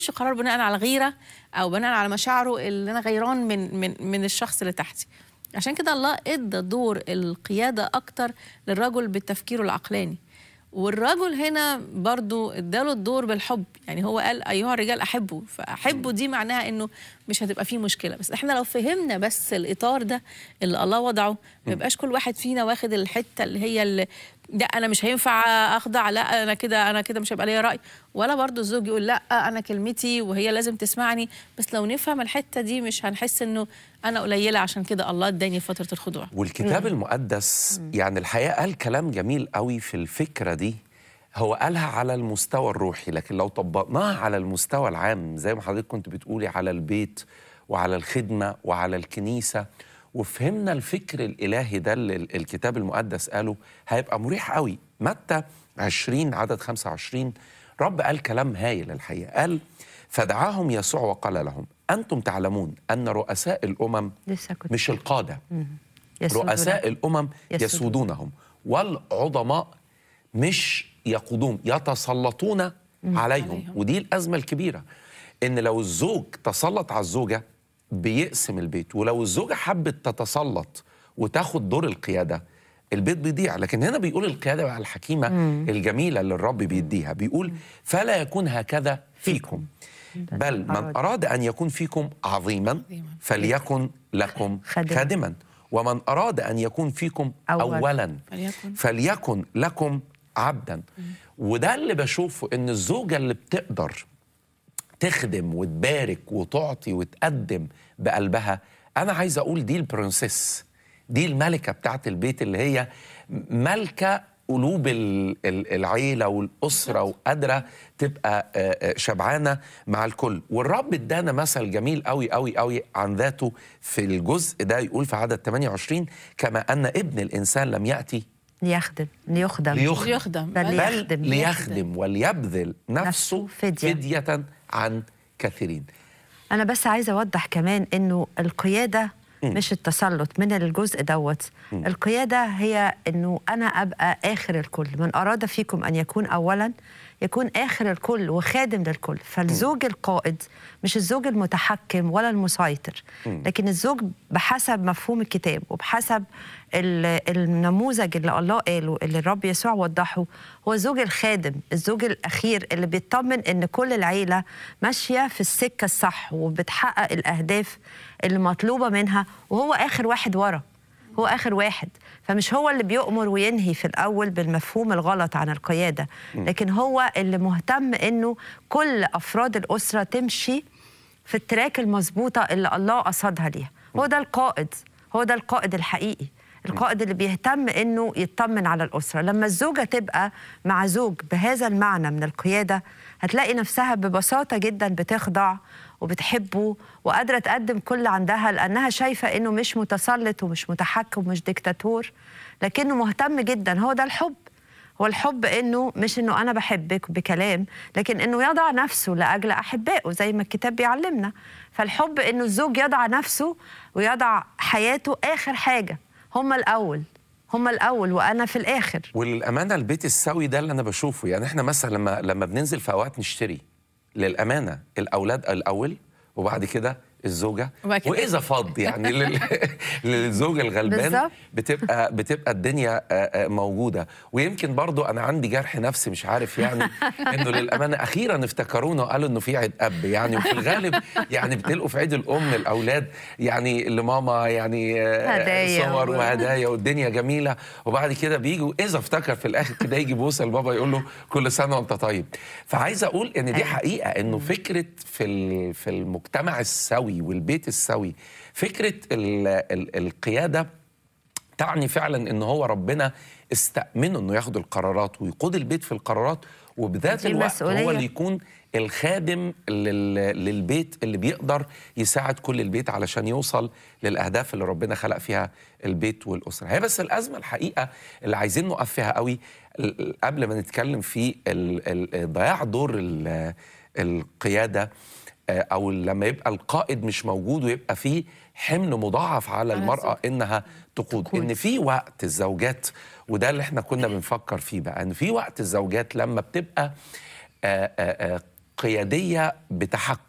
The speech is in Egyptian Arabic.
قرار بناء على غيره او بناء على مشاعره اللي انا غيران من من من الشخص اللي تحتي عشان كده الله ادى دور القياده اكتر للرجل بالتفكير العقلاني والرجل هنا برضو اداله الدور بالحب يعني هو قال ايها الرجال احبوا فاحبوا دي معناها انه مش هتبقى فيه مشكله بس احنا لو فهمنا بس الاطار ده اللي الله وضعه ما يبقاش كل واحد فينا واخد الحته اللي هي اللي لا انا مش هينفع اخضع لا انا كده انا كده مش هيبقى ليا راي ولا برضو الزوج يقول لا انا كلمتي وهي لازم تسمعني بس لو نفهم الحته دي مش هنحس انه انا قليله عشان كده الله اداني فتره الخضوع والكتاب المقدس يعني الحقيقه قال كلام جميل قوي في الفكره دي هو قالها على المستوى الروحي لكن لو طبقناها على المستوى العام زي ما حضرتك كنت بتقولي على البيت وعلى الخدمه وعلى الكنيسه وفهمنا الفكر الالهي ده اللي الكتاب المقدس قاله هيبقى مريح قوي متى 20 عدد 25 رب قال كلام هايل الحقيقه قال فدعاهم يسوع وقال لهم انتم تعلمون ان رؤساء الامم لسه كنت مش القاده يسودون. رؤساء الامم يسودون. يسودونهم والعظماء مش يقودون يتسلطون عليهم عليهم. ودي الازمه الكبيره ان لو الزوج تسلط على الزوجه بيقسم البيت ولو الزوجه حبت تتسلط وتاخد دور القياده البيت بيضيع لكن هنا بيقول القياده بقى الحكيمه الجميله اللي الرب بيديها بيقول فلا يكون هكذا فيكم بل من أراد. اراد ان يكون فيكم عظيما عظيماً. فليكن لكم خادماً. خادما ومن اراد ان يكون فيكم أول. اولا فليكن فليكن لكم عبدا وده اللي بشوفه ان الزوجه اللي بتقدر تخدم وتبارك وتعطي وتقدم بقلبها انا عايز اقول دي البرنسيس دي الملكه بتاعت البيت اللي هي ملكه قلوب ال- ال- العيله والاسره وقادره تبقى آه، آه، شبعانه مع الكل والرب ادانا مثل جميل قوي قوي قوي عن ذاته في الجزء ده يقول في عدد 28 كما ان ابن الانسان لم ياتي ليخدم ليخدم ليخدم يخدم بل بل ليخدم. ليخدم وليبذل نفسه نفسه فدية. فدية عن كثيرين انا بس عايزه اوضح كمان انه القياده مش التسلط من الجزء دوت القياده هي انه انا ابقى اخر الكل من اراد فيكم ان يكون اولا يكون اخر الكل وخادم للكل فالزوج القائد مش الزوج المتحكم ولا المسيطر لكن الزوج بحسب مفهوم الكتاب وبحسب ال- النموذج اللي الله قاله اللي الرب يسوع وضحه هو الزوج الخادم الزوج الاخير اللي بيطمن ان كل العيله ماشيه في السكه الصح وبتحقق الاهداف اللي مطلوبه منها وهو اخر واحد ورا هو اخر واحد فمش هو اللي بيؤمر وينهي في الاول بالمفهوم الغلط عن القياده لكن هو اللي مهتم انه كل افراد الاسره تمشي في التراك المظبوطه اللي الله قصدها ليها هو ده القائد هو ده القائد الحقيقي القائد اللي بيهتم انه يطمن على الاسره لما الزوجه تبقى مع زوج بهذا المعنى من القياده هتلاقي نفسها ببساطه جدا بتخضع وبتحبه وقادره تقدم كل عندها لانها شايفه انه مش متسلط ومش متحكم ومش ديكتاتور لكنه مهتم جدا هو ده الحب هو الحب انه مش انه انا بحبك بكلام لكن انه يضع نفسه لاجل احبائه زي ما الكتاب بيعلمنا فالحب انه الزوج يضع نفسه ويضع حياته اخر حاجه هما الاول هما الاول وانا في الاخر وللامانه البيت السوي ده اللي انا بشوفه يعني احنا مثلا لما لما بننزل في اوقات نشتري للامانه الاولاد الاول وبعد كده الزوجه وبعد كده- واذا فض يعني لل... للزوج الغلبان بالظبط. بتبقى بتبقى الدنيا آه، آه، موجوده ويمكن برضو انا عندي جرح نفسي مش عارف يعني انه للامانه اخيرا افتكرونا وقالوا انه في عيد اب يعني وفي الغالب يعني بتلقوا في عيد الام الاولاد يعني لماما يعني آه، هدايا صور و- وهدايا والدنيا جميله وبعد كده بيجوا اذا افتكر في الاخر كده يجي بوسه لبابا يقول له كل سنه وانت طيب فعايز اقول ان دي أيوة. حقيقه انه فكره في ال- في المجتمع السوي والبيت السوي فكره ال ال القياده تعني فعلا ان هو ربنا استأمنه انه ياخد القرارات ويقود البيت في القرارات وبذات دي الوقت مسؤولية. هو اللي يكون الخادم لل... للبيت اللي بيقدر يساعد كل البيت علشان يوصل للاهداف اللي ربنا خلق فيها البيت والاسره هي بس الازمه الحقيقه اللي عايزين نقف فيها قوي ال- قبل ما نتكلم في ال... ال... ضياع دور ال... القياده آه، او لما يبقى القائد مش موجود ويبقى فيه حمل مضاعف على على المراه الزوج. انها تقود تقود. ان في وقت الزوجات وده اللي احنا كنا بنفكر فيه بقى ان في وقت الزوجات لما بتبقى آه، آه، آه، قياديه بتحكم